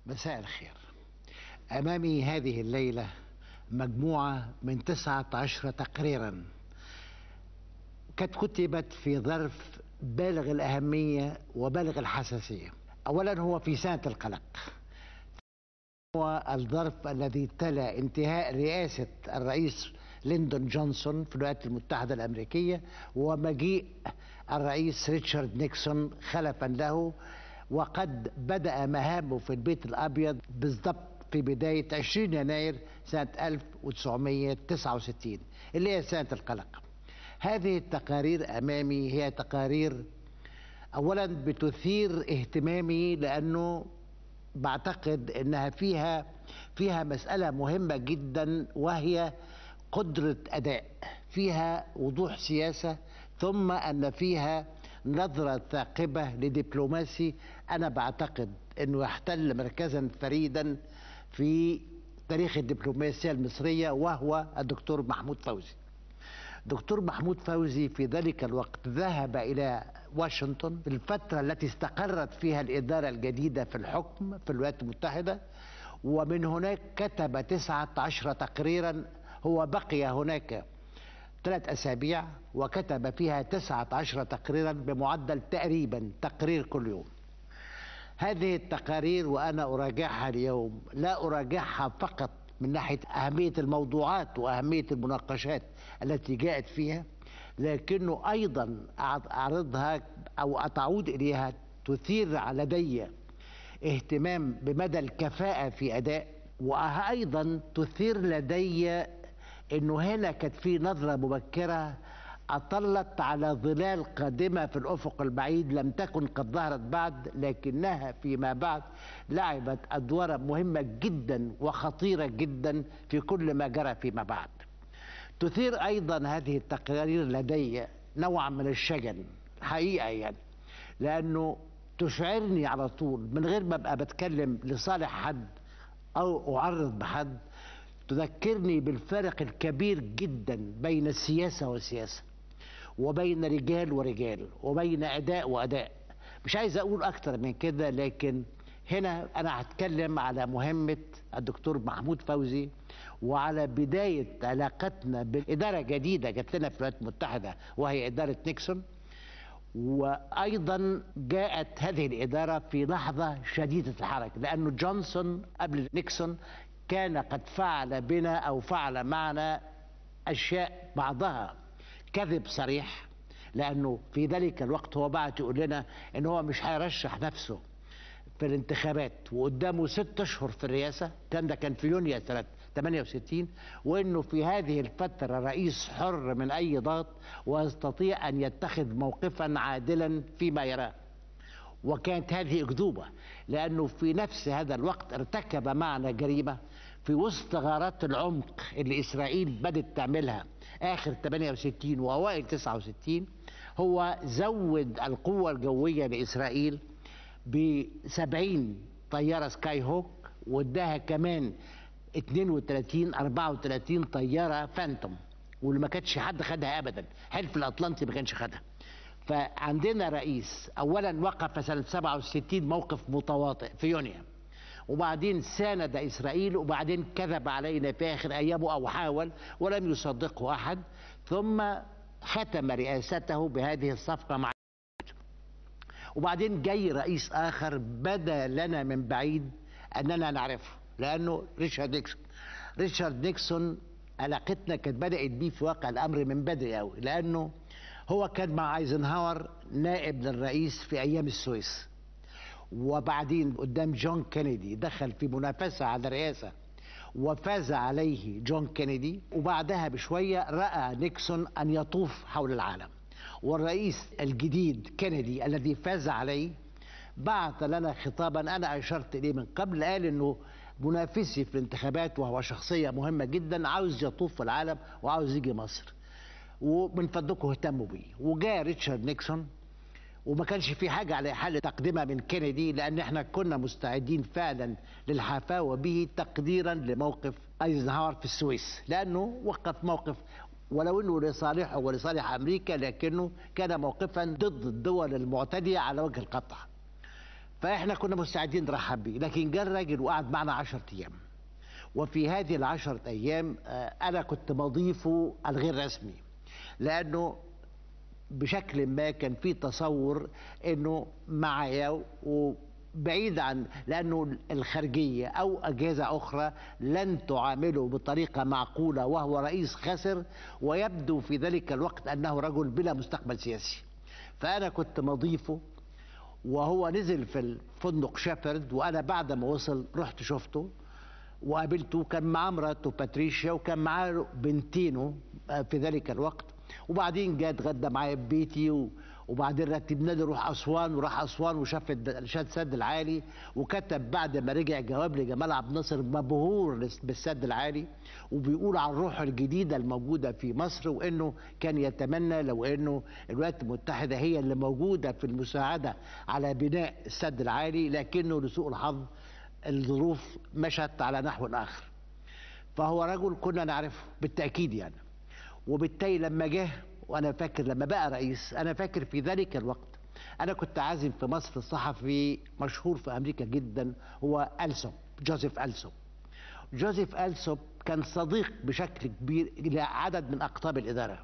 مساء الخير أمامي هذه الليلة مجموعة من تسعة عشر تقريرا قد كتبت في ظرف بالغ الأهمية وبالغ الحساسية أولا هو في سنة القلق هو الظرف الذي تلا انتهاء رئاسة الرئيس ليندون جونسون في الولايات المتحدة الأمريكية ومجيء الرئيس ريتشارد نيكسون خلفا له وقد بدأ مهامه في البيت الأبيض بالضبط في بداية 20 يناير سنة 1969 اللي هي سنة القلق هذه التقارير أمامي هي تقارير أولا بتثير اهتمامي لأنه بعتقد انها فيها فيها مساله مهمه جدا وهي قدره اداء فيها وضوح سياسه ثم ان فيها نظره ثاقبه لدبلوماسي انا بعتقد انه يحتل مركزا فريدا في تاريخ الدبلوماسيه المصريه وهو الدكتور محمود فوزي دكتور محمود فوزي في ذلك الوقت ذهب إلى واشنطن في الفترة التي استقرت فيها الإدارة الجديدة في الحكم في الولايات المتحدة ومن هناك كتب تسعة عشر تقريرا هو بقي هناك ثلاث أسابيع وكتب فيها تسعة عشر تقريرا بمعدل تقريبا تقرير كل يوم هذه التقارير وأنا أراجعها اليوم لا أراجعها فقط من ناحية أهمية الموضوعات وأهمية المناقشات التي جاءت فيها لكنه أيضا أعرضها أو أتعود إليها تثير لدي اهتمام بمدى الكفاءة في أداء وأيضا تثير لدي أنه هنا كانت في نظرة مبكرة أطلت على ظلال قادمة في الأفق البعيد لم تكن قد ظهرت بعد لكنها فيما بعد لعبت أدوار مهمة جدا وخطيرة جدا في كل ما جرى فيما بعد تثير أيضا هذه التقارير لدي نوعا من الشجن حقيقة يعني لأنه تشعرني على طول من غير ما أبقى بتكلم لصالح حد أو أعرض بحد تذكرني بالفارق الكبير جدا بين السياسة والسياسة وبين رجال ورجال وبين أداء وأداء مش عايز أقول أكتر من كده لكن هنا أنا هتكلم على مهمة الدكتور محمود فوزي وعلى بداية علاقتنا بإدارة جديدة جات لنا في الولايات المتحدة وهي إدارة نيكسون وأيضا جاءت هذه الإدارة في لحظة شديدة الحرج لأنه جونسون قبل نيكسون كان قد فعل بنا أو فعل معنا أشياء بعضها كذب صريح لأنه في ذلك الوقت هو بعت يقول لنا إن هو مش هيرشح نفسه في الانتخابات وقدامه ست اشهر في الرئاسه كان ده كان في يونيو سنه 68 وانه في هذه الفتره رئيس حر من اي ضغط ويستطيع ان يتخذ موقفا عادلا فيما يراه وكانت هذه اكذوبه لانه في نفس هذا الوقت ارتكب معنا جريمه في وسط غارات العمق اللي اسرائيل بدات تعملها اخر 68 واوائل 69 هو زود القوه الجويه لاسرائيل ب 70 طياره سكاي هوك واداها كمان 32 34 طياره فانتوم واللي ما كانش حد خدها ابدا حلف الاطلنطي ما كانش خدها فعندنا رئيس اولا وقف سنه 67 موقف متواطئ في يونيو وبعدين ساند اسرائيل وبعدين كذب علينا في اخر ايامه او حاول ولم يصدقه احد ثم ختم رئاسته بهذه الصفقه مع وبعدين جاي رئيس اخر بدا لنا من بعيد اننا نعرفه لانه ريتشارد نيكسون ريتشارد نيكسون علاقتنا كانت بدات بيه في واقع الامر من بدري قوي لانه هو كان مع ايزنهاور نائب للرئيس في ايام السويس وبعدين قدام جون كينيدي دخل في منافسه على الرئاسه وفاز عليه جون كينيدي وبعدها بشويه راى نيكسون ان يطوف حول العالم والرئيس الجديد كينيدي الذي فاز عليه بعث لنا خطابا انا اشرت اليه من قبل قال انه منافسي في الانتخابات وهو شخصيه مهمه جدا عاوز يطوف في العالم وعاوز يجي مصر ومن فضلكم اهتموا بيه وجاء ريتشارد نيكسون وما كانش في حاجة على حل تقديمها من كينيدي لأن احنا كنا مستعدين فعلا للحفاوة به تقديرا لموقف ايزنهاور في السويس لأنه وقف موقف ولو انه لصالحه ولصالح امريكا لكنه كان موقفا ضد الدول المعتديه على وجه القطع. فاحنا كنا مستعدين نرحب بيه لكن جه الراجل وقعد معنا 10 ايام وفي هذه العشرة ايام آه، انا كنت مضيفه الغير رسمي لانه بشكل ما كان في تصور انه معايا وبعيد عن لانه الخارجيه او اجهزه اخرى لن تعامله بطريقه معقوله وهو رئيس خاسر ويبدو في ذلك الوقت انه رجل بلا مستقبل سياسي فانا كنت مضيفه وهو نزل في الفندق شيبرد وانا بعد ما وصل رحت شفته وقابلته كان معاه مراته باتريشيا وكان معاه بنتينه آه، في ذلك الوقت وبعدين جه اتغدى معايا في بيتي و... وبعدين رتبنا له يروح اسوان وراح اسوان وشاف الد- شاف السد العالي وكتب بعد ما رجع جواب لجمال عبد الناصر مبهور لس- بالسد العالي وبيقول عن الروح الجديده الموجوده في مصر وانه كان يتمنى لو انه الولايات المتحده هي اللي موجوده في المساعده على بناء السد العالي لكنه لسوء الحظ الظروف مشت على نحو اخر فهو رجل كنا نعرفه بالتاكيد يعني وبالتالي لما جه وانا فاكر لما بقى رئيس انا فاكر في ذلك الوقت انا كنت عازم في مصر صحفي مشهور في امريكا جدا هو ألسوب جوزيف ألسوب جوزيف ألسوب كان صديق بشكل كبير لعدد من اقطاب الاداره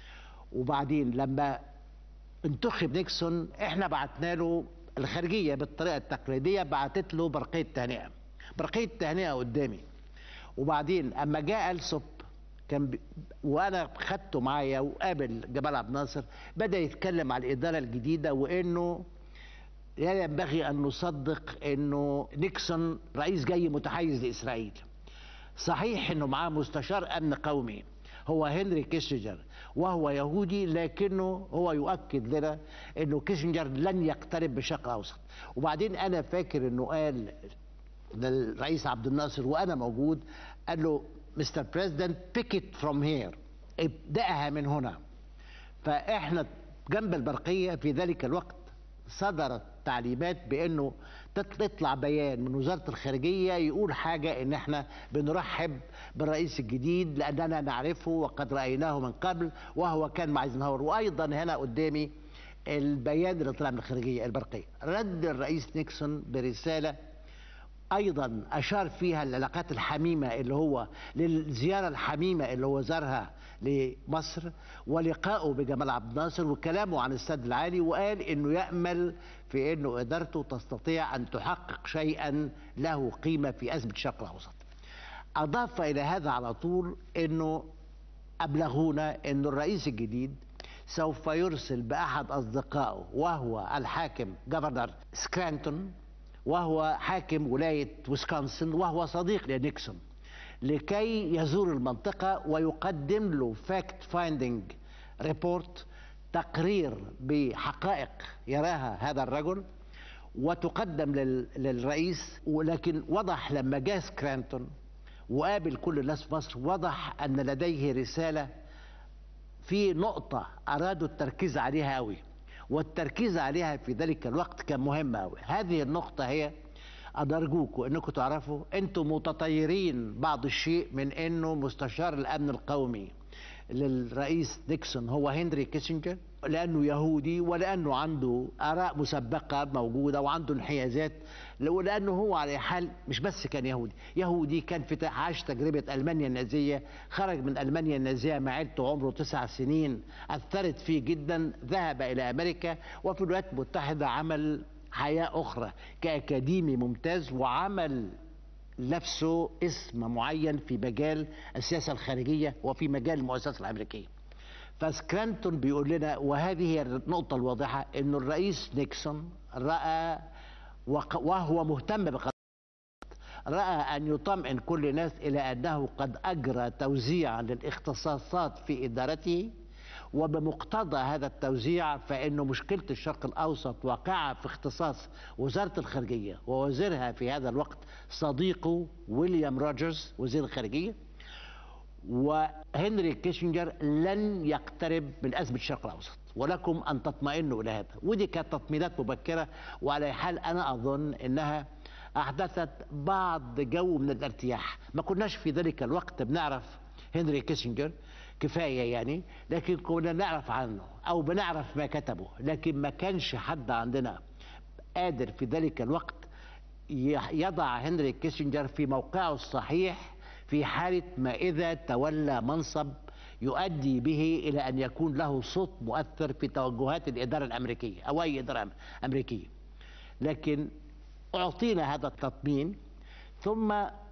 وبعدين لما انتخب نيكسون احنا بعتنا له الخارجيه بالطريقه التقليديه بعتت له برقيه تهنئه برقيه تهنئه قدامي وبعدين اما جاء ألسوب كان ب... وانا خدته معايا وقابل جمال عبد الناصر بدا يتكلم على الاداره الجديده وانه لا ينبغي ان نصدق انه نيكسون رئيس جاي متحيز لاسرائيل صحيح انه معاه مستشار امن قومي هو هنري كيسنجر وهو يهودي لكنه هو يؤكد لنا انه كيسنجر لن يقترب بالشرق الاوسط وبعدين انا فاكر انه قال للرئيس عبد الناصر وانا موجود قال له مستر بريزيدنت بيك ات فروم هير ابداها من هنا فاحنا جنب البرقيه في ذلك الوقت صدرت تعليمات بانه تطلع بيان من وزاره الخارجيه يقول حاجه ان احنا بنرحب بالرئيس الجديد لاننا نعرفه وقد رايناه من قبل وهو كان مع ايزنهاور وايضا هنا قدامي البيان اللي طلع من الخارجيه البرقيه رد الرئيس نيكسون برساله ايضا اشار فيها العلاقات الحميمه اللي هو للزياره الحميمه اللي هو زارها لمصر ولقائه بجمال عبد الناصر وكلامه عن السد العالي وقال انه يامل في انه ادارته تستطيع ان تحقق شيئا له قيمه في ازمه الشرق الاوسط. اضاف الى هذا على طول انه ابلغونا انه الرئيس الجديد سوف يرسل باحد اصدقائه وهو الحاكم جفرنر سكرانتون وهو حاكم ولاية ويسكونسن وهو صديق لنيكسون لكي يزور المنطقة ويقدم له فاكت فايندينج ريبورت تقرير بحقائق يراها هذا الرجل وتقدم لل- للرئيس ولكن وضح لما جاء سكرانتون وقابل كل الناس في مصر وضح أن لديه رسالة في نقطة أرادوا التركيز عليها أوي والتركيز عليها في ذلك الوقت كان مهم أوي هذه النقطة هي أنا أرجوكم أنكم تعرفوا أنتم متطيرين بعض الشيء من أنه مستشار الأمن القومي للرئيس نيكسون هو هنري كيسنجر لأنه يهودي ولأنه عنده آراء مسبقة موجودة وعنده انحيازات ولأنه هو على حال مش بس كان يهودي يهودي كان في عاش تجربة ألمانيا النازية خرج من ألمانيا النازية مع عيلته عمره تسع سنين أثرت فيه جدا ذهب إلى أمريكا وفي الولايات المتحدة عمل حياة أخرى كأكاديمي ممتاز وعمل نفسه اسم معين في مجال السياسة الخارجية وفي مجال المؤسسة الأمريكية فسكرانتون بيقول لنا وهذه هي النقطة الواضحة أن الرئيس نيكسون رأى وق- وهو مهتم بقضية رأى أن يطمئن كل الناس إلى أنه قد أجرى توزيعا للاختصاصات في إدارته وبمقتضى هذا التوزيع فإنه مشكلة الشرق الأوسط واقعة في اختصاص وزارة الخارجية ووزيرها في هذا الوقت صديقه ويليام روجرز وزير الخارجية وهنري كيسنجر لن يقترب من أزمة الشرق الأوسط ولكم أن تطمئنوا إلى هذا ودي كانت تطمينات مبكرة وعلى حال أنا أظن أنها أحدثت بعض جو من الارتياح ما كناش في ذلك الوقت بنعرف هنري كيسنجر كفاية يعني لكن كنا نعرف عنه أو بنعرف ما كتبه لكن ما كانش حد عندنا قادر في ذلك الوقت يضع هنري كيسنجر في موقعه الصحيح في حالة ما إذا تولى منصب يؤدي به إلى أن يكون له صوت مؤثر في توجهات الإدارة الأمريكية أو أي إدارة أمريكية لكن أعطينا هذا التطمين ثم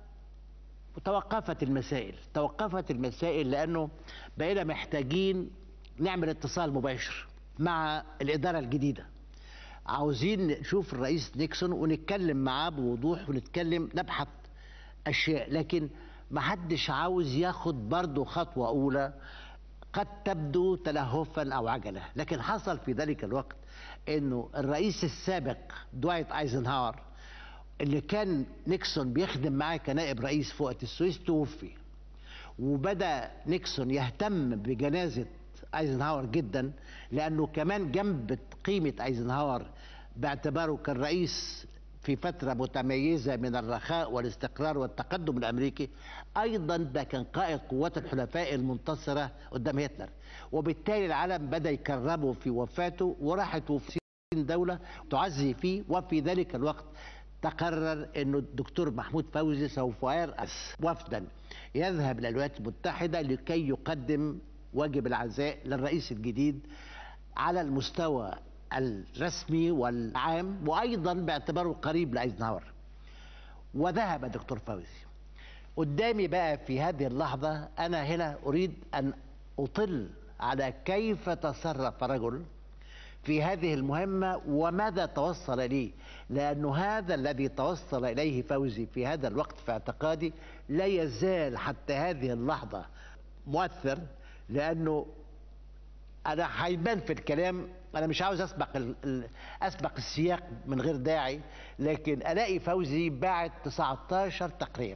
توقفت المسائل توقفت المسائل لأنه بقينا محتاجين نعمل اتصال مباشر مع الإدارة الجديدة عاوزين نشوف الرئيس نيكسون ونتكلم معاه بوضوح ونتكلم نبحث أشياء لكن ما حدش عاوز ياخد برضه خطوة أولى قد تبدو تلهفا أو عجلة لكن حصل في ذلك الوقت أنه الرئيس السابق دوايت ايزنهاور اللي كان نيكسون بيخدم معاه كنائب رئيس في وقت السويس توفي وبدا نيكسون يهتم بجنازه ايزنهاور جدا لانه كمان جنب قيمه ايزنهاور باعتباره كان رئيس في فترة متميزة من الرخاء والاستقرار والتقدم الأمريكي أيضا ده كان قائد قوات الحلفاء المنتصرة قدام هتلر وبالتالي العالم بدأ يكرمه في وفاته وراحت وفي دولة تعزي فيه وفي ذلك الوقت تقرر انه الدكتور محمود فوزي سوف يرأس وفدا يذهب الى الولايات المتحده لكي يقدم واجب العزاء للرئيس الجديد على المستوى الرسمي والعام وايضا باعتباره قريب لايزنهاور وذهب الدكتور فوزي قدامي بقى في هذه اللحظه انا هنا اريد ان اطل على كيف تصرف رجل في هذه المهمة وماذا توصل إليه لأنه هذا الذي توصل إليه فوزي في هذا الوقت في اعتقادي لا يزال حتى هذه اللحظة مؤثر لأنه أنا هيبان في الكلام أنا مش عاوز أسبق ال... أسبق السياق من غير داعي لكن ألاقي فوزي بعت 19 تقرير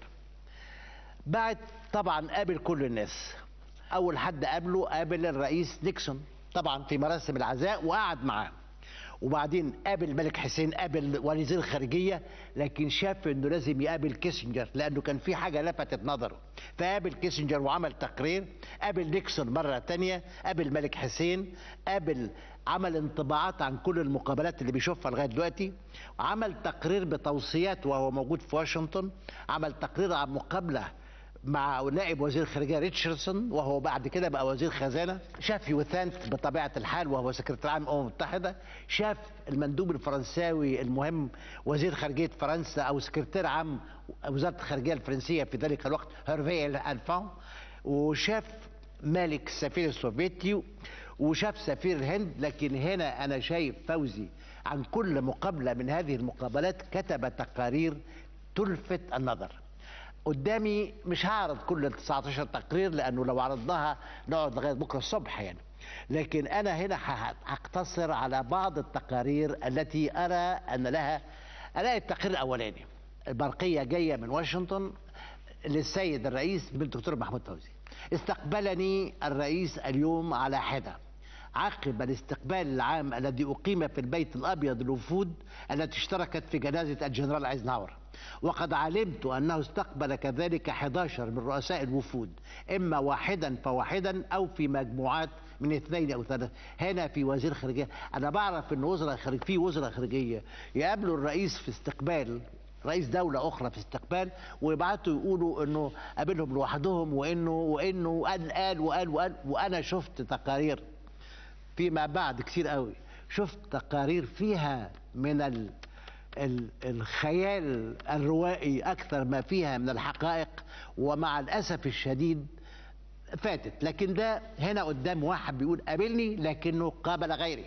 بعت طبعا قابل كل الناس أول حد قابله قابل الرئيس نيكسون طبعا في مراسم العزاء وقعد معاه وبعدين قابل الملك حسين قابل وزير الخارجيه لكن شاف انه لازم يقابل كيسنجر لانه كان في حاجه لفتت نظره فقابل كيسنجر وعمل تقرير قابل نيكسون مره تانية قابل الملك حسين قابل عمل انطباعات عن كل المقابلات اللي بيشوفها لغايه دلوقتي عمل تقرير بتوصيات وهو موجود في واشنطن عمل تقرير عن مقابله مع نائب وزير الخارجيه ريتشاردسون وهو بعد كده بقى وزير خزانه شاف يوثانت بطبيعه الحال وهو سكرتير عام الامم المتحده شاف المندوب الفرنساوي المهم وزير خارجيه فرنسا او سكرتير عام وزاره الخارجيه الفرنسيه في ذلك الوقت هيرفي الفان وشاف مالك السفير السوفيتي وشاف سفير الهند لكن هنا انا شايف فوزي عن كل مقابله من هذه المقابلات كتب تقارير تلفت النظر قدامي مش هعرض كل ال 19 تقرير لانه لو عرضناها نقعد لغايه بكره الصبح يعني لكن انا هنا هقتصر على بعض التقارير التي ارى ان لها الاقي التقرير الاولاني البرقيه جايه من واشنطن للسيد الرئيس بالدكتور محمود فوزي استقبلني الرئيس اليوم على حده عقب الاستقبال العام الذي اقيم في البيت الابيض الوفود التي اشتركت في جنازه الجنرال ايزنهاور وقد علمت أنه استقبل كذلك 11 من رؤساء الوفود إما واحدا فواحدا أو في مجموعات من اثنين أو ثلاثة هنا في وزير خارجية أنا بعرف أن وزراء خارج في وزراء خارجية يقابلوا الرئيس في استقبال رئيس دولة أخرى في استقبال ويبعتوا يقولوا إنه قابلهم لوحدهم وإنه وإنه قال قال وقال وقال وأنا شفت تقارير فيما بعد كتير قوي شفت تقارير فيها من ال الخيال الروائي أكثر ما فيها من الحقائق ومع الأسف الشديد فاتت لكن ده هنا قدام واحد بيقول قابلني لكنه قابل غيري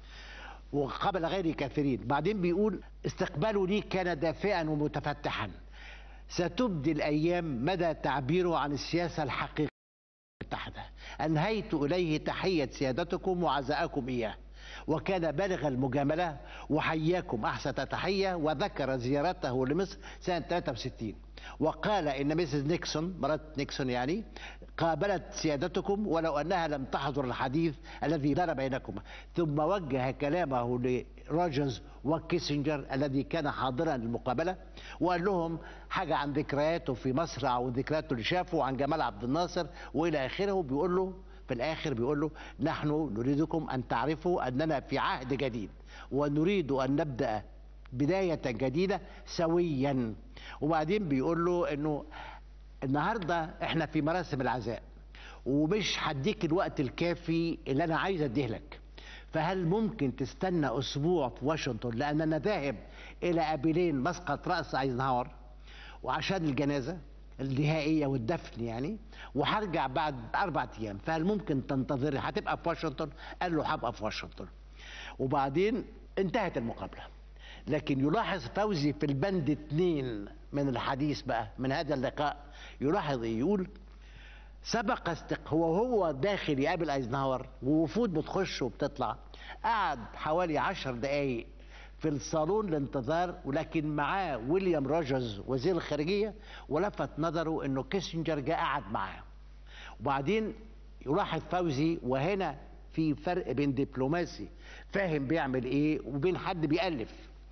وقابل غيري كثيرين بعدين بيقول استقباله لي كان دافئا ومتفتحا ستبدي الأيام مدى تعبيره عن السياسة الحقيقية المتحدة أنهيت إليه تحية سيادتكم وعزاءكم إياه وكان بالغ المجاملة وحياكم أحسن تحية وذكر زيارته لمصر سنة 63 وقال إن ميسيس نيكسون مرات نيكسون يعني قابلت سيادتكم ولو أنها لم تحضر الحديث الذي دار بينكما ثم وجه كلامه لروجرز وكيسنجر الذي كان حاضرا للمقابلة وقال لهم حاجة عن ذكرياته في مصر أو ذكرياته اللي شافه عن جمال عبد الناصر وإلى آخره بيقول له في الآخر بيقول له نحن نريدكم أن تعرفوا أننا في عهد جديد ونريد أن نبدأ بداية جديدة سويا وبعدين بيقول له انه النهارده احنا في مراسم العزاء ومش هديك الوقت الكافي اللي انا عايز اديه لك فهل ممكن تستنى اسبوع في واشنطن لان انا ذاهب الى ابيلين مسقط راس ايزنهاور وعشان الجنازه النهائيه والدفن يعني وهرجع بعد اربع ايام فهل ممكن تنتظري هتبقى في واشنطن قال له هبقى في واشنطن وبعدين انتهت المقابله لكن يلاحظ فوزي في البند اثنين من الحديث بقى من هذا اللقاء يلاحظ يقول سبق استق هو هو داخل يقابل ايزنهاور ووفود بتخش وبتطلع قعد حوالي عشر دقايق في الصالون الانتظار ولكن معاه ويليام روجرز وزير الخارجيه ولفت نظره انه كيسنجر جاء قعد معاه وبعدين يلاحظ فوزي وهنا في فرق بين دبلوماسي فاهم بيعمل ايه وبين حد بيألف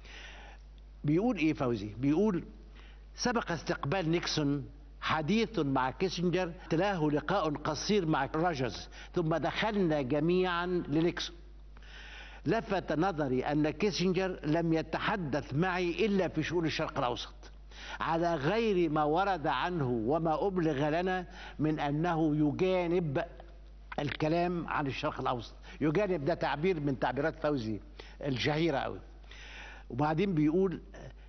بيقول ايه فوزي بيقول سبق استقبال نيكسون حديث مع كيسنجر تلاه لقاء قصير مع روجرز ثم دخلنا جميعا لنيكسون لفت نظري ان كيسنجر لم يتحدث معي الا في شؤون الشرق الاوسط على غير ما ورد عنه وما ابلغ لنا من انه يجانب الكلام عن الشرق الاوسط يجانب ده تعبير من تعبيرات فوزي الشهيره قوي وبعدين بيقول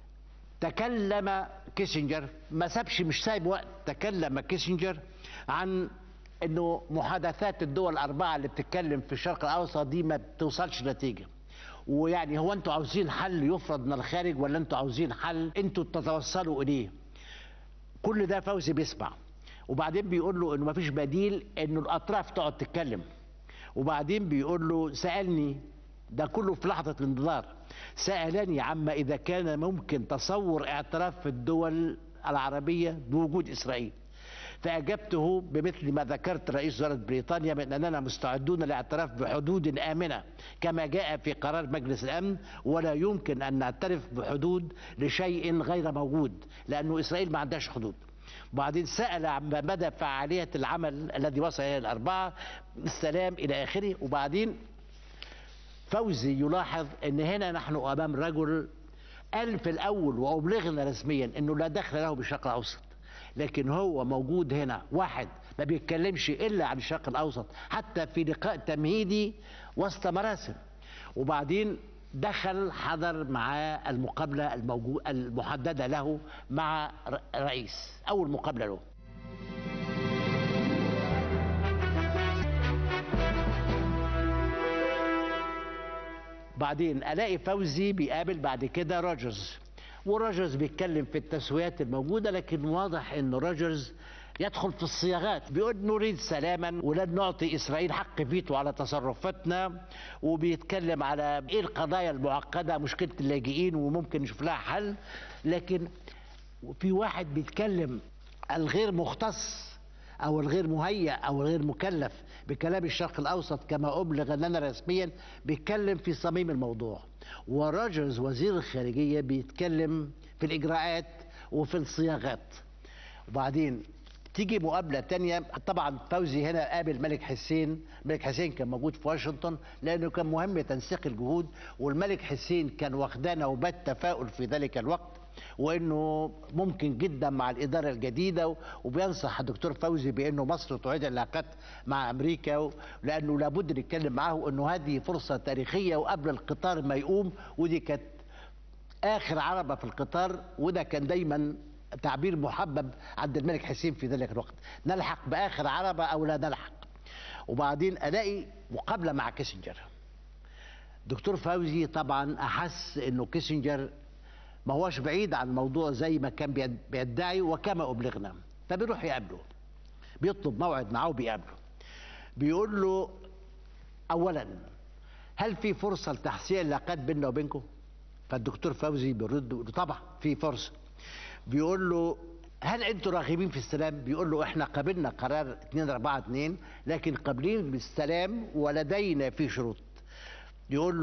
تكلم كيسنجر ما سابش مش سايب وقت تكلم كيسنجر عن انه محادثات الدول الاربعه اللي بتتكلم في الشرق الاوسط دي ما بتوصلش نتيجه ويعني هو انتوا عاوزين حل يفرض من الخارج ولا انتوا عاوزين حل انتوا تتوصلوا اليه كل ده فوزي بيسمع وبعدين بيقول له انه ما فيش بديل انه الاطراف تقعد تتكلم وبعدين بيقول له سالني ده كله في لحظه الانتظار سالني عما اذا كان ممكن تصور اعتراف الدول العربيه بوجود اسرائيل فأجبته بمثل ما ذكرت رئيس وزراء بريطانيا من أننا مستعدون للاعتراف بحدود آمنة كما جاء في قرار مجلس الأمن ولا يمكن أن نعترف بحدود لشيء غير موجود لأنه إسرائيل ما عندهاش حدود وبعدين سأل عن مدى فعالية العمل الذي وصل إلى الأربعة السلام إلى آخره وبعدين فوزي يلاحظ أن هنا نحن أمام رجل قال في الأول وأبلغنا رسميا أنه لا دخل له بالشرق الأوسط لكن هو موجود هنا واحد ما بيتكلمش الا عن الشرق الاوسط حتى في لقاء تمهيدي وسط مراسم وبعدين دخل حضر معاه المقابله الموجود المحدده له مع رئيس اول مقابله له بعدين الاقي فوزي بيقابل بعد كده روجرز وروجرز بيتكلم في التسويات الموجوده لكن واضح ان روجرز يدخل في الصياغات بيقول نريد سلاما ولن نعطي اسرائيل حق فيتو على تصرفاتنا وبيتكلم على ايه القضايا المعقده مشكله اللاجئين وممكن نشوف لها حل لكن في واحد بيتكلم الغير مختص او الغير مهيأ او الغير مكلف بكلام الشرق الاوسط كما ابلغ لنا رسميا بيتكلم في صميم الموضوع وروجرز وزير الخارجيه بيتكلم في الاجراءات وفي الصياغات وبعدين تيجي مقابلة تانية طبعا فوزي هنا قابل ملك حسين ملك حسين كان موجود في واشنطن لأنه كان مهم تنسيق الجهود والملك حسين كان واخداه نوبات تفاؤل في ذلك الوقت وانه ممكن جدا مع الاداره الجديده وبينصح الدكتور فوزي بانه مصر تعيد العلاقات مع امريكا لانه لابد نتكلم معاه انه هذه فرصه تاريخيه وقبل القطار ما يقوم ودي كانت اخر عربه في القطار وده كان دايما تعبير محبب عند الملك حسين في ذلك الوقت نلحق باخر عربه او لا نلحق وبعدين الاقي مقابله مع كيسنجر دكتور فوزي طبعا احس انه كيسنجر ما هوش بعيد عن الموضوع زي ما كان بيدعي وكما ابلغنا فبيروح يقابله بيطلب موعد معاه وبيقابله بيقول له اولا هل في فرصه لتحسين العلاقات بيننا وبينكم فالدكتور فوزي بيرد بيقول له طبعا في فرصه بيقول له هل انتم راغبين في السلام بيقول له احنا قبلنا قرار 2 4 2 لكن قابلين بالسلام ولدينا في شروط يقول له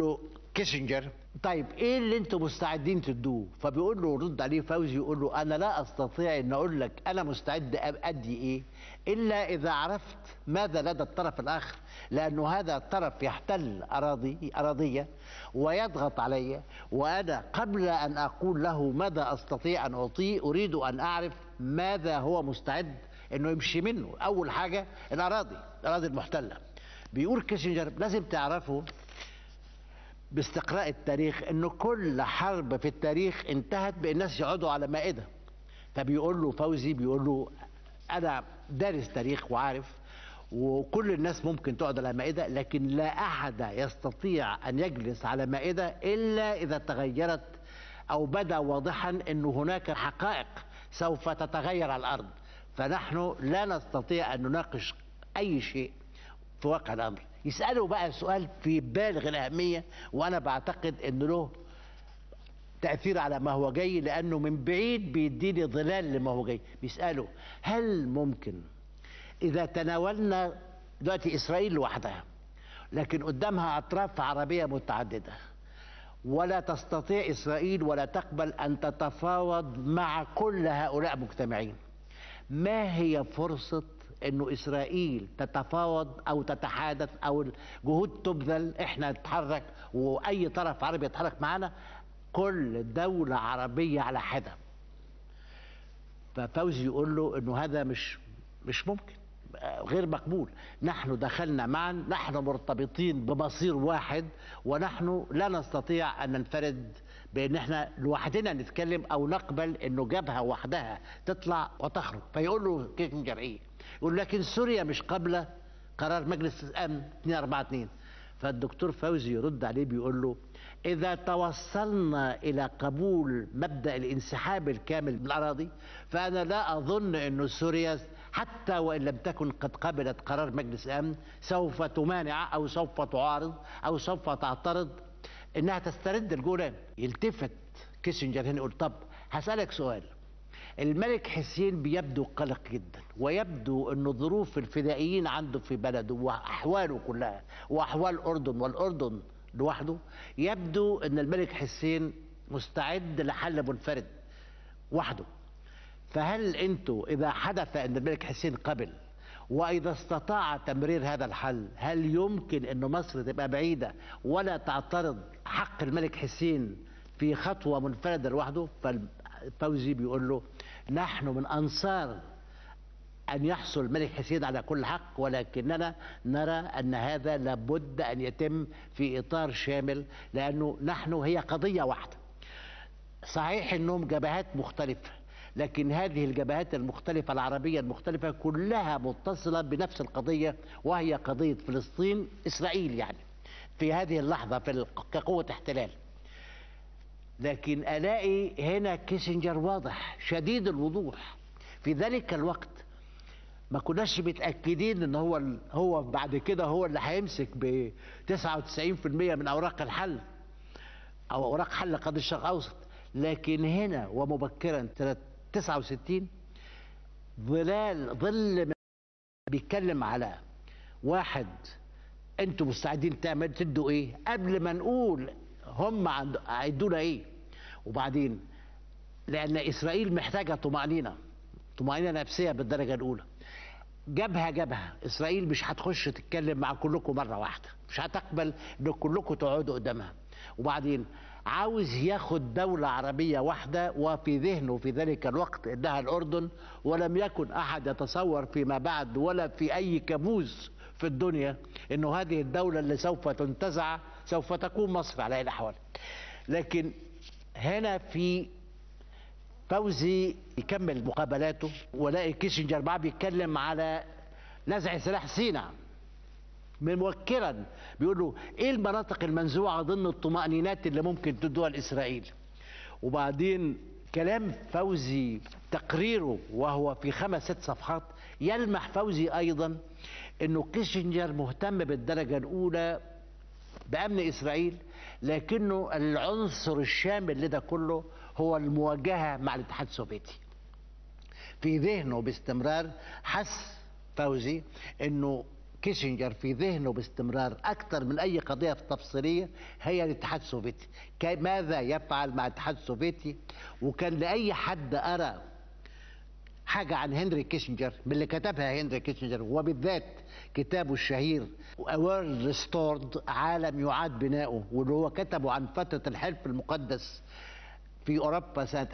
كيسنجر طيب ايه اللي انتم مستعدين تدوه فبيقول له رد عليه فوزي يقول له انا لا استطيع ان اقول لك انا مستعد ادي ايه الا اذا عرفت ماذا لدى الطرف الاخر لانه هذا الطرف يحتل اراضي اراضيه ويضغط علي وانا قبل ان اقول له ماذا استطيع ان اعطيه اريد ان اعرف ماذا هو مستعد انه يمشي منه اول حاجه الاراضي الاراضي المحتله بيقول كيسنجر لازم تعرفوا باستقراء التاريخ انه كل حرب في التاريخ انتهت بالناس يقعدوا على مائده فبيقول له فوزي بيقول له انا دارس تاريخ وعارف وكل الناس ممكن تقعد على مائده لكن لا احد يستطيع ان يجلس على مائده الا اذا تغيرت او بدا واضحا انه هناك حقائق سوف تتغير على الارض فنحن لا نستطيع ان نناقش اي شيء في واقع الامر يسالوا بقى سؤال في بالغ الاهميه وانا بعتقد انه له تاثير على ما هو جاي لانه من بعيد بيديني ظلال لما هو جاي بيسالوا هل ممكن اذا تناولنا دلوقتي اسرائيل لوحدها لكن قدامها اطراف عربيه متعدده ولا تستطيع اسرائيل ولا تقبل ان تتفاوض مع كل هؤلاء مجتمعين ما هي فرصه انه اسرائيل تتفاوض او تتحادث او الجهود تبذل احنا نتحرك واي طرف عربي يتحرك معنا كل دولة عربية على حدة ففوزي يقول له انه هذا مش مش ممكن غير مقبول نحن دخلنا معا نحن مرتبطين بمصير واحد ونحن لا نستطيع ان ننفرد بان احنا لوحدنا نتكلم او نقبل انه جبهه وحدها تطلع وتخرج فيقول له كيسنجر ايه يقول لكن سوريا مش قابله قرار مجلس الامن 242 فالدكتور فوزي يرد عليه بيقول له إذا توصلنا إلى قبول مبدأ الانسحاب الكامل من الأراضي فأنا لا أظن أن سوريا حتى وإن لم تكن قد قبلت قرار مجلس الأمن سوف تمانع أو سوف تعارض أو سوف تعترض إنها تسترد الجولان يلتفت كيسنجر هنا يقول طب هسألك سؤال الملك حسين بيبدو قلق جدا ويبدو أن ظروف الفدائيين عنده في بلده وأحواله كلها وأحوال الأردن والأردن لوحده يبدو أن الملك حسين مستعد لحل منفرد وحده فهل أنتوا إذا حدث أن الملك حسين قبل وإذا استطاع تمرير هذا الحل هل يمكن أن مصر تبقى بعيدة ولا تعترض حق الملك حسين في خطوة منفردة لوحده فالفوزي بيقول له نحن من أنصار أن يحصل الملك حسين على كل حق ولكننا نرى أن هذا لابد أن يتم في إطار شامل لأنه نحن هي قضية واحدة صحيح أنهم جبهات مختلفة لكن هذه الجبهات المختلفة العربية المختلفة كلها متصلة بنفس القضية وهي قضية فلسطين إسرائيل يعني في هذه اللحظة في كقوة احتلال لكن ألاقي هنا كيسنجر واضح شديد الوضوح في ذلك الوقت ما كناش متاكدين ان هو هو بعد كده هو اللي هيمسك ب 99% من اوراق الحل او اوراق حل قضيه الشرق الاوسط لكن هنا ومبكرا سنه 69 ظلال ظل بيتكلم على واحد انتوا مستعدين تعمل تدوا ايه قبل ما نقول هم هيدونا ايه وبعدين لان اسرائيل محتاجه طمانينه طمانينه نفسيه بالدرجه الاولى جبهه جبهه اسرائيل مش هتخش تتكلم مع كلكم مره واحده مش هتقبل ان كلكم تقعدوا قدامها وبعدين عاوز ياخد دولة عربية واحدة وفي ذهنه في ذلك الوقت انها الاردن ولم يكن احد يتصور فيما بعد ولا في اي كابوس في الدنيا انه هذه الدولة اللي سوف تنتزع سوف تكون مصر على اي الاحوال لكن هنا في فوزي يكمل مقابلاته ولاقي كيسنجر معاه بيتكلم على نزع سلاح سيناء موكرا بيقول له ايه المناطق المنزوعه ضمن الطمانينات اللي ممكن تدوها لاسرائيل وبعدين كلام فوزي تقريره وهو في خمس ست صفحات يلمح فوزي ايضا انه كيسنجر مهتم بالدرجه الاولى بامن اسرائيل لكنه العنصر الشامل لده كله هو المواجهه مع الاتحاد السوفيتي في ذهنه باستمرار حس فوزي انه كيسنجر في ذهنه باستمرار أكثر من أي قضية تفصيلية هي الاتحاد السوفيتي ماذا يفعل مع الاتحاد السوفيتي وكان لأي حد أرى حاجة عن هنري كيسنجر من اللي كتبها هنري كيسنجر وبالذات كتابه الشهير وورلد ريستورد عالم يعاد بناؤه واللي هو كتبه عن فترة الحلف المقدس في أوروبا سنة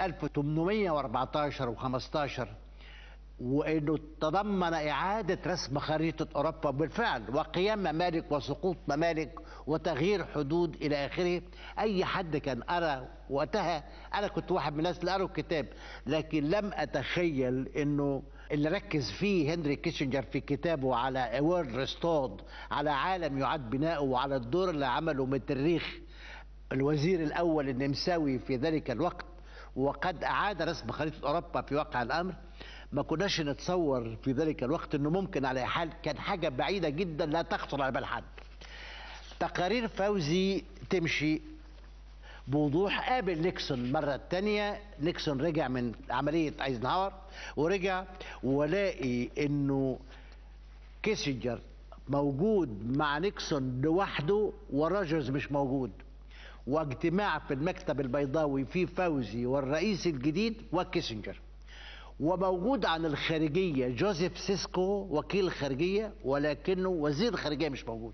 1814 و15 وانه تضمن اعاده رسم خريطه اوروبا بالفعل وقيام ممالك وسقوط ممالك وتغيير حدود الى اخره اي حد كان ارى وقتها انا كنت واحد من الناس اللي قروا الكتاب لكن لم اتخيل انه اللي ركز فيه هنري كيسنجر في كتابه على وورد ريستورد على عالم يعاد بناؤه وعلى الدور اللي عمله متريخ الوزير الاول النمساوي في ذلك الوقت وقد اعاد رسم خريطه اوروبا في واقع الامر ما كناش نتصور في ذلك الوقت انه ممكن على حال كان حاجه بعيده جدا لا تخطر على بال حد تقارير فوزي تمشي بوضوح قابل نيكسون المرة الثانية نيكسون رجع من عملية ايزنهاور ورجع ولاقي انه كيسنجر موجود مع نيكسون لوحده وراجرز مش موجود واجتماع في المكتب البيضاوي فيه فوزي والرئيس الجديد وكيسنجر وموجود عن الخارجية جوزيف سيسكو وكيل الخارجية ولكنه وزير الخارجية مش موجود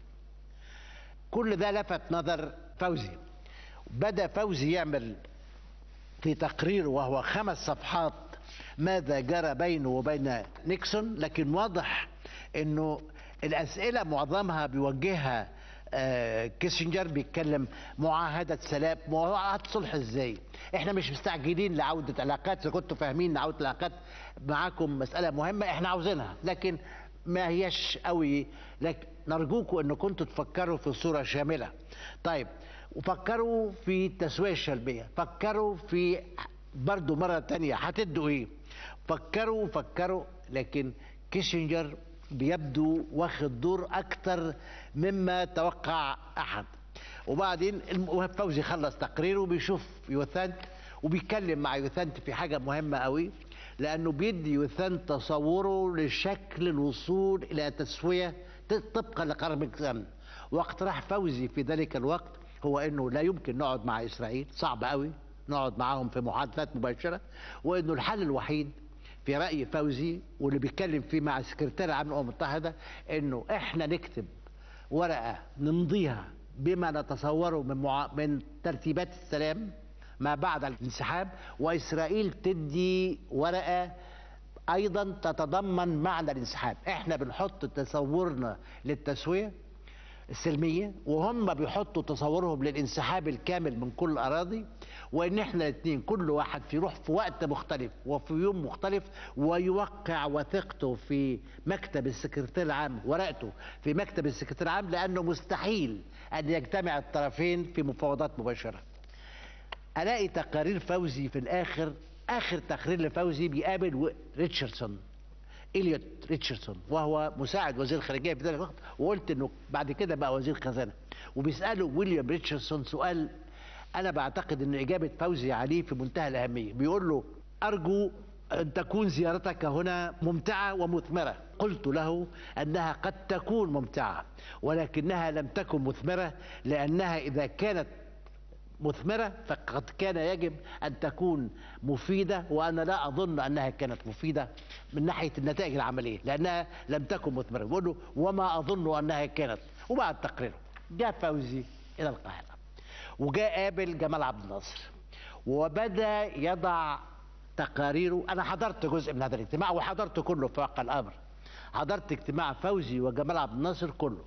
كل ده لفت نظر فوزي بدأ فوزي يعمل في تقريره وهو خمس صفحات ماذا جرى بينه وبين نيكسون لكن واضح انه الاسئله معظمها بيوجهها آه كيسنجر بيتكلم معاهدة سلام معاهدة صلح ازاي احنا مش مستعجلين لعودة علاقات اذا كنتوا فاهمين عودة العلاقات معاكم مسألة مهمة احنا عاوزينها لكن ما هيش قوي لكن نرجوكم ان كنتوا تفكروا في صورة شاملة طيب وفكروا في التسوية السلبية فكروا في برضو مرة تانية هتدوا ايه فكروا فكروا لكن كيسنجر بيبدو واخد دور اكتر مما توقع احد وبعدين فوزي خلص تقريره بيشوف يوثانت وبيتكلم مع يوثانت في حاجه مهمه قوي لانه بيدي يوثانت تصوره لشكل الوصول الى تسويه طبقا لقرار الامن واقتراح فوزي في ذلك الوقت هو انه لا يمكن نقعد مع اسرائيل صعب قوي نقعد معاهم في محادثات مباشره وانه الحل الوحيد في رأي فوزي واللي بيتكلم فيه مع السكرتير العام للأمم المتحدة إنه إحنا نكتب ورقة نمضيها بما نتصوره من مع... من ترتيبات السلام ما بعد الانسحاب وإسرائيل تدي ورقة أيضا تتضمن معنى الانسحاب إحنا بنحط تصورنا للتسوية السلمية وهم بيحطوا تصورهم للانسحاب الكامل من كل الأراضي وإن إحنا الاثنين كل واحد يروح في وقت مختلف وفي يوم مختلف ويوقع وثيقته في مكتب السكرتير العام ورقته في مكتب السكرتير العام لأنه مستحيل أن يجتمع الطرفين في مفاوضات مباشرة ألاقي تقارير فوزي في الآخر آخر تقرير لفوزي بيقابل ريتشاردسون إليوت ريتشاردسون وهو مساعد وزير الخارجيه في ذلك الوقت وقلت انه بعد كده بقى وزير خزانه وبيساله ويليام ريتشاردسون سؤال انا بعتقد ان اجابه فوزي عليه في منتهى الاهميه بيقول له ارجو ان تكون زيارتك هنا ممتعه ومثمره قلت له انها قد تكون ممتعه ولكنها لم تكن مثمره لانها اذا كانت مثمرة فقد كان يجب أن تكون مفيدة وأنا لا أظن أنها كانت مفيدة من ناحية النتائج العملية لأنها لم تكن مثمرة بقول له وما أظن أنها كانت وبعد تقريره جاء فوزي إلى القاهرة وجاء قابل جمال عبد الناصر وبدأ يضع تقاريره أنا حضرت جزء من هذا الاجتماع وحضرت كله في واقع الأمر حضرت اجتماع فوزي وجمال عبد الناصر كله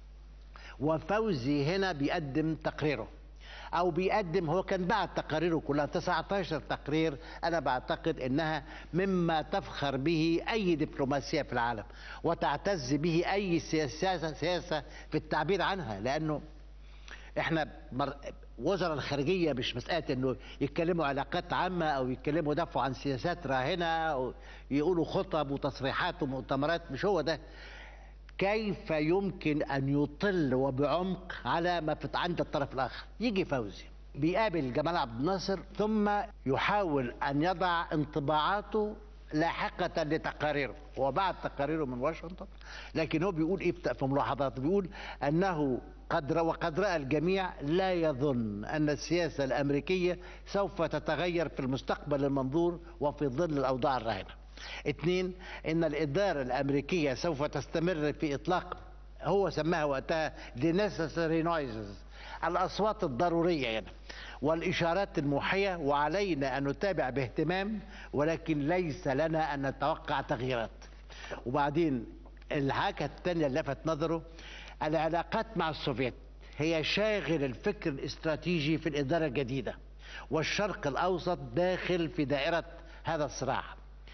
وفوزي هنا بيقدم تقريره او بيقدم هو كان بعد تقاريره كلها 19 تقرير انا بعتقد انها مما تفخر به اي دبلوماسيه في العالم وتعتز به اي سياسه سياسه في التعبير عنها لانه احنا مر... وزراء الخارجيه مش مساله انه يتكلموا علاقات عامه او يتكلموا يدافعوا عن سياسات راهنه او يقولوا خطب وتصريحات ومؤتمرات مش هو ده كيف يمكن ان يطل وبعمق على ما في عند الطرف الاخر يجي فوزي بيقابل جمال عبد الناصر ثم يحاول ان يضع انطباعاته لاحقة لتقاريره هو بعد تقاريره من واشنطن لكن هو بيقول ايه في ملاحظاته بيقول انه قد وقد راى الجميع لا يظن ان السياسه الامريكيه سوف تتغير في المستقبل المنظور وفي ظل الاوضاع الراهنه. اثنين ان الاداره الامريكيه سوف تستمر في اطلاق هو سماها وقتها the necessary noises الاصوات الضروريه يعني والاشارات الموحيه وعلينا ان نتابع باهتمام ولكن ليس لنا ان نتوقع تغييرات. وبعدين الحاجه الثانيه اللي لفت نظره العلاقات مع السوفيت هي شاغل الفكر الاستراتيجي في الاداره الجديده والشرق الاوسط داخل في دائره هذا الصراع.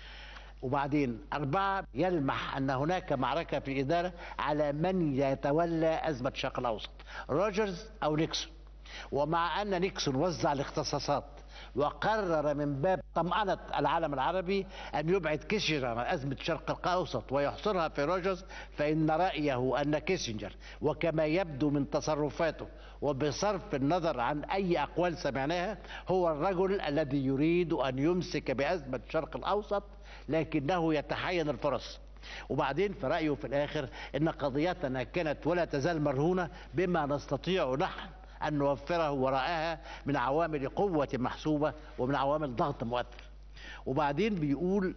وبعدين أربعة يلمح أن هناك معركة في الإدارة على من يتولى أزمة الشرق الأوسط روجرز أو نيكسون ومع أن نيكسون وزع الاختصاصات وقرر من باب طمأنة العالم العربي أن يبعد كيسنجر عن أزمة الشرق الأوسط ويحصرها في روجرز فإن رأيه أن كيسنجر وكما يبدو من تصرفاته وبصرف النظر عن أي أقوال سمعناها هو الرجل الذي يريد أن يمسك بأزمة الشرق الأوسط لكنه يتحين الفرص وبعدين في رأيه في الآخر أن قضيتنا كانت ولا تزال مرهونة بما نستطيع نحن أن نوفره وراءها من عوامل قوة محسوبة ومن عوامل ضغط مؤثر وبعدين بيقول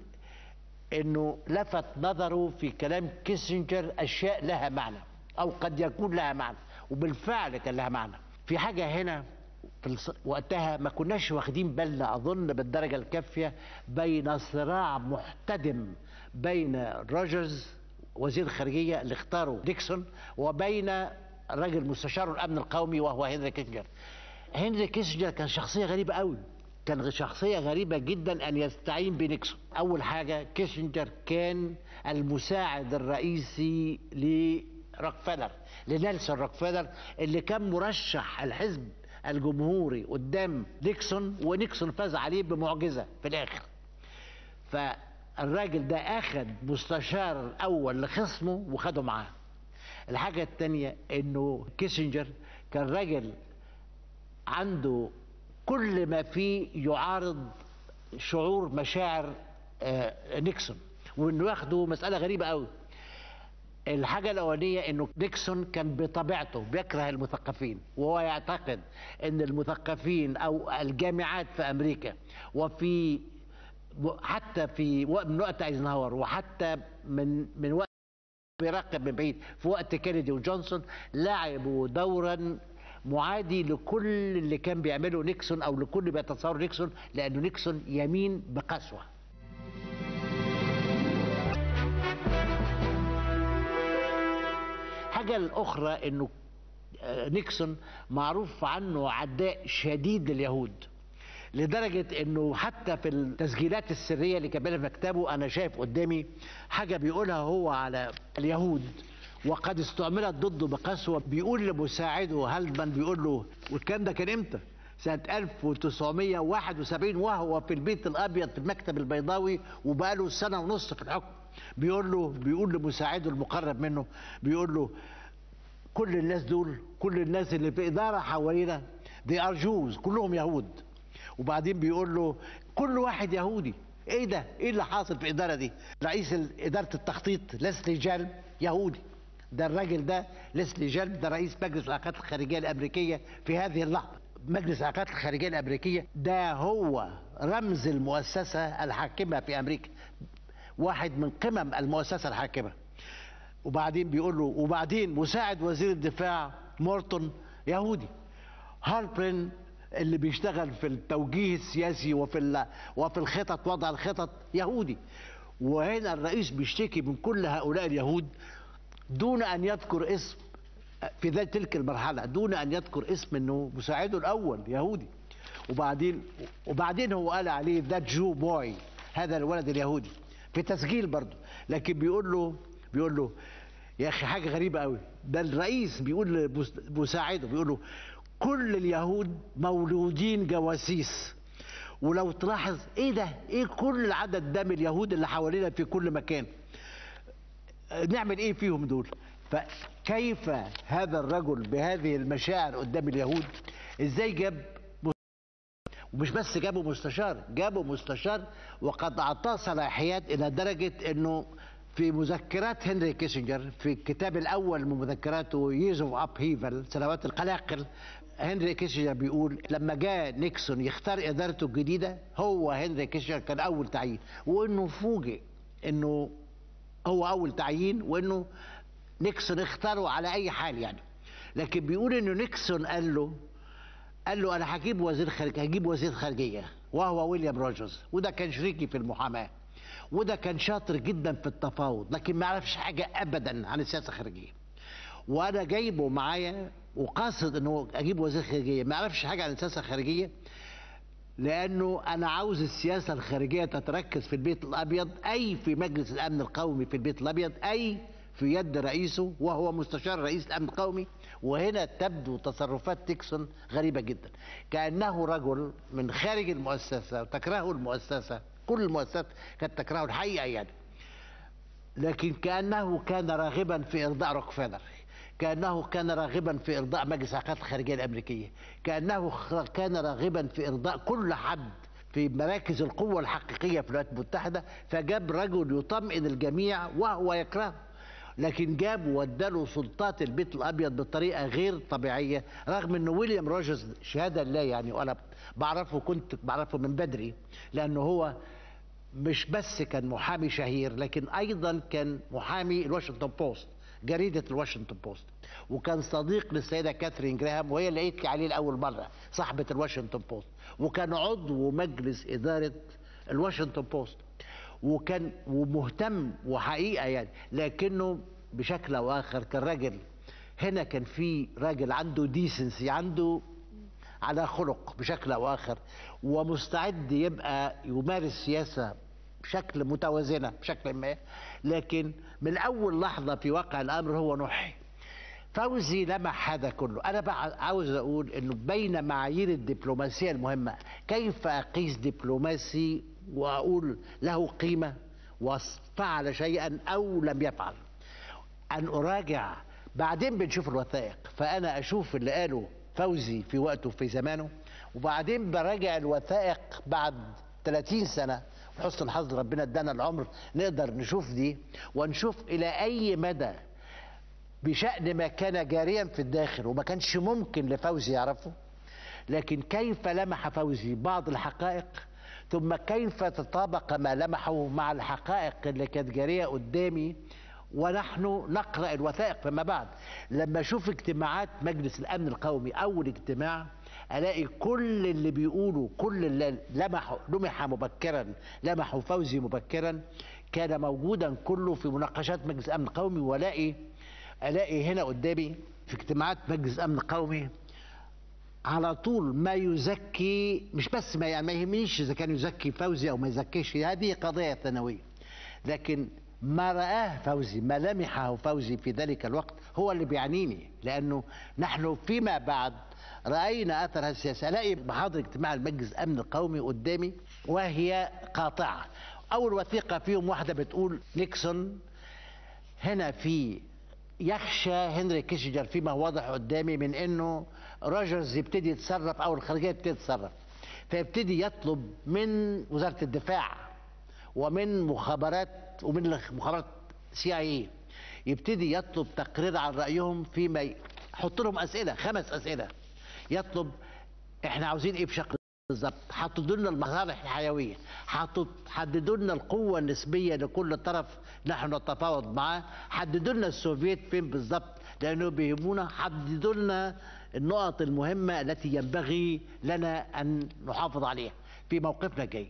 أنه لفت نظره في كلام كيسنجر أشياء لها معنى أو قد يكون لها معنى وبالفعل كان لها معنى في حاجة هنا في الص... وقتها ما كناش واخدين بالنا اظن بالدرجه الكافيه بين صراع محتدم بين روجرز وزير الخارجيه اللي اختاره ديكسون وبين الراجل مستشار الامن القومي وهو هنري كيسنجر. هنري كيسنجر كان شخصيه غريبه قوي كان شخصيه غريبه جدا ان يستعين بنيكسون. اول حاجه كيسنجر كان المساعد الرئيسي لروكفيلر لنيلسون روكفيلر اللي كان مرشح الحزب الجمهوري قدام نيكسون ونيكسون فاز عليه بمعجزه في الاخر. فالراجل ده اخذ مستشار الاول لخصمه وخده معاه. الحاجه الثانيه انه كيسنجر كان راجل عنده كل ما فيه يعارض شعور مشاعر نيكسون وانه ياخده مساله غريبه قوي. الحاجة الأولانية إنه نيكسون كان بطبيعته بيكره المثقفين وهو يعتقد إن المثقفين أو الجامعات في أمريكا وفي حتى في من وقت ايزنهاور وحتى من من وقت بيراقب من بعيد في وقت كينيدي وجونسون لعبوا دورا معادي لكل اللي كان بيعمله نيكسون او لكل اللي بيتصور نيكسون لانه نيكسون يمين بقسوه الحاجة الأخرى إنه نيكسون معروف عنه عداء شديد لليهود لدرجة إنه حتى في التسجيلات السرية اللي كان في مكتبه أنا شايف قدامي حاجة بيقولها هو على اليهود وقد استعملت ضده بقسوة بيقول لمساعده هالمان بيقول له والكلام ده كان إمتى؟ سنة 1971 وهو في البيت الأبيض في المكتب البيضاوي وبقاله سنة ونص في الحكم بيقول له بيقول لمساعده المقرب منه بيقول له كل الناس دول كل الناس اللي في إدارة حوالينا دي ار جوز كلهم يهود وبعدين بيقول له كل واحد يهودي ايه ده ايه اللي حاصل في الإدارة دي رئيس إدارة التخطيط ليسلي جالب يهودي ده الراجل ده ليسلي جالب ده رئيس مجلس العلاقات الخارجية الأمريكية في هذه اللحظة مجلس العلاقات الخارجية الأمريكية ده هو رمز المؤسسة الحاكمة في أمريكا واحد من قمم المؤسسة الحاكمة وبعدين بيقول له وبعدين مساعد وزير الدفاع مورتون يهودي هاربرين اللي بيشتغل في التوجيه السياسي وفي وفي الخطط وضع الخطط يهودي وهنا الرئيس بيشتكي من كل هؤلاء اليهود دون ان يذكر اسم في ذات تلك المرحله دون ان يذكر اسم انه مساعده الاول يهودي وبعدين وبعدين هو قال عليه ذات جو بوي هذا الولد اليهودي في تسجيل برضه لكن بيقول له بيقول له يا اخي حاجه غريبه قوي ده الرئيس بيقول لمساعده بيقول له كل اليهود مولودين جواسيس ولو تلاحظ ايه ده ايه كل العدد ده من اليهود اللي حوالينا في كل مكان نعمل ايه فيهم دول فكيف هذا الرجل بهذه المشاعر قدام اليهود ازاي جاب ومش بس جابوا مستشار جابوا مستشار وقد اعطاه صلاحيات الى درجه انه في مذكرات هنري كيسنجر في الكتاب الاول من مذكراته ييز اوف اب هيفل سنوات القلاقل هنري كيسنجر بيقول لما جاء نيكسون يختار ادارته الجديده هو هنري كيسنجر كان اول تعيين وانه فوجئ انه هو اول تعيين وانه نيكسون اختاره على اي حال يعني لكن بيقول انه نيكسون قال له قال له انا هجيب وزير خارجيه هجيب وزير خارجيه وهو ويليام روجرز وده كان شريكي في المحاماه وده كان شاطر جدا في التفاوض لكن ما يعرفش حاجه ابدا عن السياسه الخارجيه وانا جايبه معايا وقاصد انه اجيب وزير خارجيه ما يعرفش حاجه عن السياسه الخارجيه لانه انا عاوز السياسه الخارجيه تتركز في البيت الابيض اي في مجلس الامن القومي في البيت الابيض اي في يد رئيسه وهو مستشار رئيس الامن القومي وهنا تبدو تصرفات تيكسون غريبه جدا كانه رجل من خارج المؤسسه وتكرهه المؤسسه كل المؤسسات كانت تكرهه الحقيقه يعني لكن كانه كان راغبا في ارضاء روكفيلر كانه كان راغبا في ارضاء مجلس العلاقات الخارجيه الامريكيه كانه كان راغبا في ارضاء كل حد في مراكز القوه الحقيقيه في الولايات المتحده فجاب رجل يطمئن الجميع وهو يكرهه لكن جاب واداله سلطات البيت الابيض بطريقه غير طبيعيه رغم ان ويليام روجرز شهاده لله يعني وانا بعرفه كنت بعرفه من بدري لانه هو مش بس كان محامي شهير لكن ايضا كان محامي الواشنطن بوست جريده الواشنطن بوست وكان صديق للسيده كاثرين جراهام وهي اللي قالت لي عليه لاول مره صاحبه الواشنطن بوست وكان عضو مجلس اداره الواشنطن بوست وكان ومهتم وحقيقه يعني لكنه بشكل او اخر كان راجل هنا كان في راجل عنده ديسنسي عنده على خلق بشكل او اخر ومستعد يبقى يمارس سياسه بشكل متوازنه بشكل ما لكن من اول لحظه في واقع الامر هو نحي فوزي لمح هذا كله انا بقى عاوز اقول انه بين معايير الدبلوماسيه المهمه كيف اقيس دبلوماسي واقول له قيمه وفعل شيئا او لم يفعل ان اراجع بعدين بنشوف الوثائق فانا اشوف اللي قاله فوزي في وقته في زمانه وبعدين براجع الوثائق بعد 30 سنه وحسن الحظ ربنا ادانا العمر نقدر نشوف دي ونشوف الى اي مدى بشأن ما كان جاريا في الداخل وما كانش ممكن لفوزي يعرفه لكن كيف لمح فوزي بعض الحقائق ثم كيف تطابق ما لمحه مع الحقائق اللي كانت جارية قدامي ونحن نقرأ الوثائق فيما بعد لما أشوف اجتماعات مجلس الأمن القومي أول اجتماع ألاقي كل اللي بيقولوا كل اللي لمحوا لمح مبكرا لمحوا فوزي مبكرا كان موجودا كله في مناقشات مجلس الأمن القومي ولاقي الاقي هنا قدامي في اجتماعات مجلس امن قومي على طول ما يزكي مش بس ما يعني ما يهمنيش اذا كان يزكي فوزي او ما يزكيش هذه قضيه ثانويه لكن ما رآه فوزي ما لمحه فوزي في ذلك الوقت هو اللي بيعنيني لأنه نحن فيما بعد رأينا أثر السياسة ألاقي محاضر اجتماع المجلس الأمن القومي قدامي وهي قاطعة أول وثيقة فيهم واحدة بتقول نيكسون هنا في يخشى هنري كيسنجر فيما هو واضح قدامي من انه روجرز يبتدي يتصرف او الخارجيه تبتدي تتصرف فيبتدي يطلب من وزاره الدفاع ومن مخابرات ومن مخابرات سي اي يبتدي يطلب تقرير عن رايهم فيما يحط لهم اسئله خمس اسئله يطلب احنا عاوزين ايه بشكل بالظبط حددوا لنا المصالح الحيويه حددوا لنا القوه النسبيه لكل طرف نحن نتفاوض معاه حددوا لنا السوفيت فين بالظبط لانه بيهمونا حددوا لنا النقط المهمه التي ينبغي لنا ان نحافظ عليها في موقفنا الجاي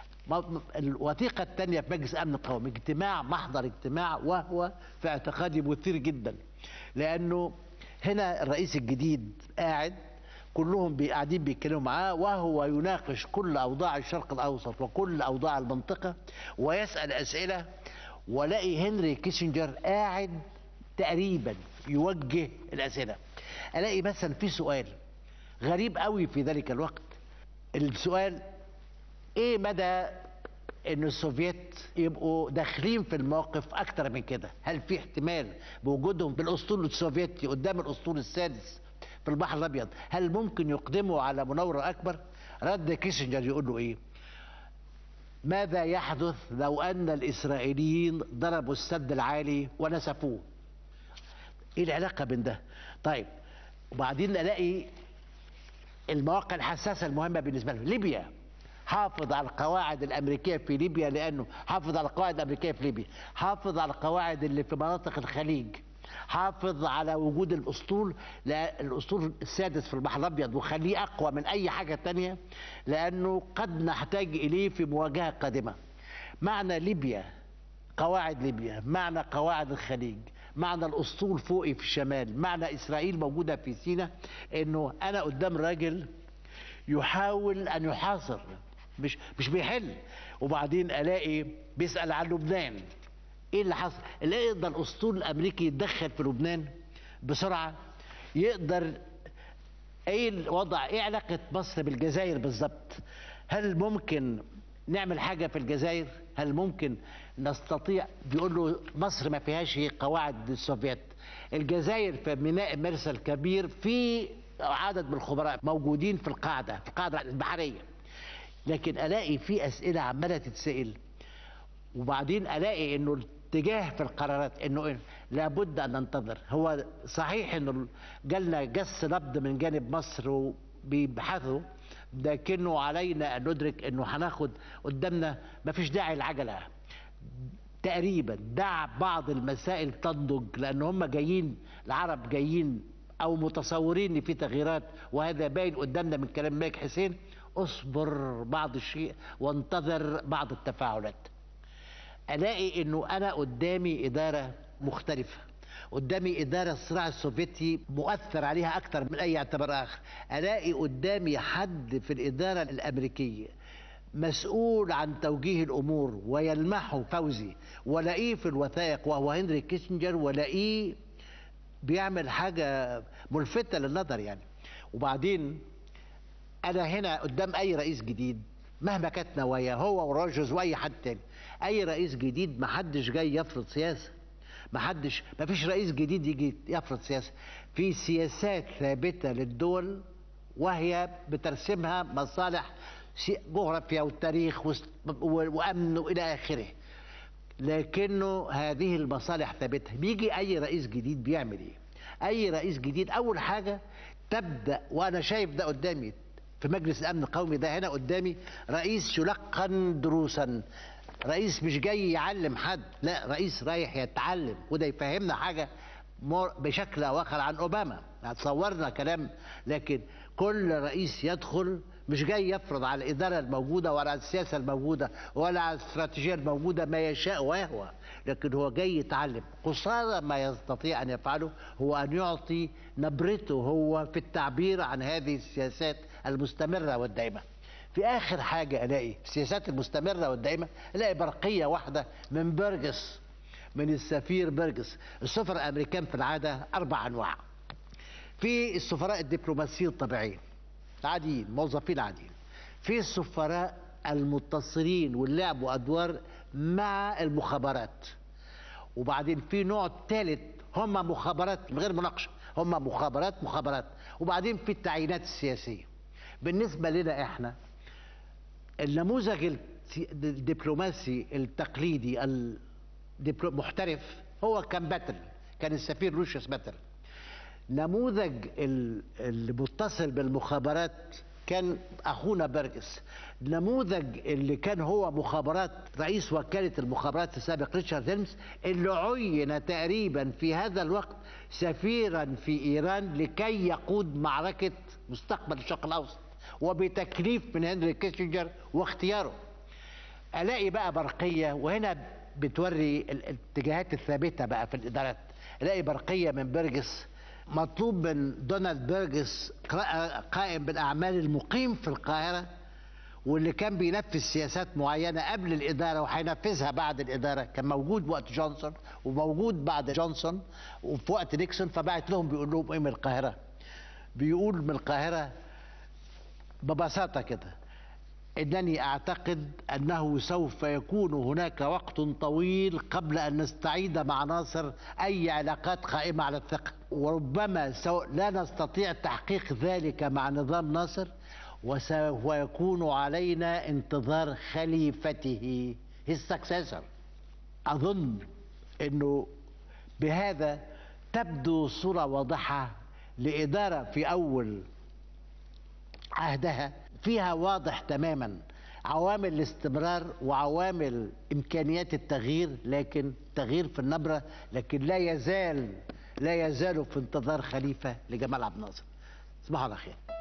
الوثيقة الثانية في مجلس أمن القومي اجتماع محضر اجتماع وهو في اعتقادي مثير جدا لأنه هنا الرئيس الجديد قاعد كلهم قاعدين بيتكلموا معاه وهو يناقش كل اوضاع الشرق الاوسط وكل اوضاع المنطقه ويسال اسئله والاقي هنري كيسنجر قاعد تقريبا يوجه الاسئله الاقي مثلا في سؤال غريب قوي في ذلك الوقت السؤال ايه مدى ان السوفيت يبقوا داخلين في الموقف اكتر من كده هل في احتمال بوجودهم بالاسطول السوفيتي قدام الاسطول السادس في البحر الابيض هل ممكن يقدموا على مناوره اكبر رد كيسنجر يقول له ايه ماذا يحدث لو ان الاسرائيليين ضربوا السد العالي ونسفوه ايه العلاقه بين ده طيب وبعدين الاقي المواقع الحساسه المهمه بالنسبه له ليبيا حافظ على القواعد الامريكيه في ليبيا لانه حافظ على القواعد الامريكيه في ليبيا حافظ على القواعد اللي في مناطق الخليج حافظ على وجود الاسطول لا الاسطول السادس في البحر الابيض وخليه اقوى من اي حاجه تانية لانه قد نحتاج اليه في مواجهه قادمه معنى ليبيا قواعد ليبيا معنى قواعد الخليج معنى الاسطول فوقي في الشمال معنى اسرائيل موجوده في سيناء انه انا قدام راجل يحاول ان يحاصر مش مش بيحل وبعدين الاقي بيسال عن لبنان ايه اللي حصل الاقي يقدر الاسطول الامريكي يتدخل في لبنان بسرعه يقدر ايه الوضع ايه علاقه مصر بالجزائر بالظبط هل ممكن نعمل حاجه في الجزائر هل ممكن نستطيع بيقول له مصر ما فيهاش قواعد السوفيت الجزائر في ميناء مرسى الكبير في عدد من الخبراء موجودين في القاعده في القاعده البحريه لكن الاقي في اسئله عماله تتسال وبعدين الاقي انه الاتجاه في القرارات انه لابد ان ننتظر هو صحيح انه جالنا جس نبض من جانب مصر وبيبحثوا لكنه علينا ان ندرك انه هناخد قدامنا ما فيش داعي العجله تقريبا دع بعض المسائل تنضج لان هم جايين العرب جايين او متصورين ان في تغييرات وهذا باين قدامنا من كلام مالك حسين اصبر بعض الشيء وانتظر بعض التفاعلات الاقي انه انا قدامي اداره مختلفه قدامي إدارة الصراع السوفيتي مؤثر عليها أكثر من أي اعتبار آخر ألاقي قدامي حد في الإدارة الأمريكية مسؤول عن توجيه الأمور ويلمحه فوزي ولاقيه في الوثائق وهو هنري كيسنجر ولاقيه بيعمل حاجة ملفتة للنظر يعني وبعدين أنا هنا قدام أي رئيس جديد مهما كانت نوايا هو وراجوز واي حد تاني اي رئيس جديد ما حدش جاي يفرض سياسه ما حدش ما فيش رئيس جديد يجي يفرض سياسه في سياسات ثابته للدول وهي بترسمها مصالح جغرافيا والتاريخ وامن والى اخره لكنه هذه المصالح ثابته بيجي اي رئيس جديد بيعمل ايه اي رئيس جديد اول حاجه تبدا وانا شايف ده قدامي في مجلس الامن القومي ده هنا قدامي رئيس يلقن دروسا رئيس مش جاي يعلم حد لا رئيس رايح يتعلم وده يفهمنا حاجه بشكل او اخر عن اوباما تصورنا كلام لكن كل رئيس يدخل مش جاي يفرض على الاداره الموجوده ولا على السياسه الموجوده ولا على الاستراتيجيه الموجوده ما يشاء ويهوى لكن هو جاي يتعلم قصارى ما يستطيع ان يفعله هو ان يعطي نبرته هو في التعبير عن هذه السياسات المستمره والدائمه في اخر حاجه الاقي السياسات المستمره والدائمه الاقي برقيه واحده من برجس من السفير برجس السفراء الامريكان في العاده اربع انواع في السفراء الدبلوماسيين الطبيعيين العاديين موظفين عاديين في السفراء المتصلين واللي لعبوا ادوار مع المخابرات وبعدين في نوع ثالث هم مخابرات من غير مناقشه هم مخابرات مخابرات وبعدين في التعيينات السياسيه بالنسبه لنا احنا النموذج الدبلوماسي التقليدي المحترف هو كان باتل كان السفير روشيوس باتل نموذج المتصل بالمخابرات كان اخونا برجس نموذج اللي كان هو مخابرات رئيس وكاله المخابرات السابق ريتشارد هيلمز اللي عين تقريبا في هذا الوقت سفيرا في ايران لكي يقود معركه مستقبل الشرق الاوسط وبتكليف من هنري كيسنجر واختياره الاقي بقى برقيه وهنا بتوري الاتجاهات الثابته بقى في الادارات الاقي برقيه من برجس مطلوب من دونالد بيرجس قائم بالاعمال المقيم في القاهره واللي كان بينفذ سياسات معينه قبل الاداره وهينفذها بعد الاداره كان موجود وقت جونسون وموجود بعد جونسون وفي وقت نيكسون فبعت لهم بيقول لهم ايه من القاهره بيقول من القاهره ببساطه كده انني اعتقد انه سوف يكون هناك وقت طويل قبل ان نستعيد مع ناصر اي علاقات قائمه على الثقه وربما لا نستطيع تحقيق ذلك مع نظام ناصر وسوف يكون علينا انتظار خليفته his successor أظن أنه بهذا تبدو صورة واضحة لإدارة في أول عهدها فيها واضح تماما عوامل الاستمرار وعوامل إمكانيات التغيير لكن تغيير في النبرة لكن لا يزال لا يزال في انتظار خليفة لجمال عبد الناصر صباح على خير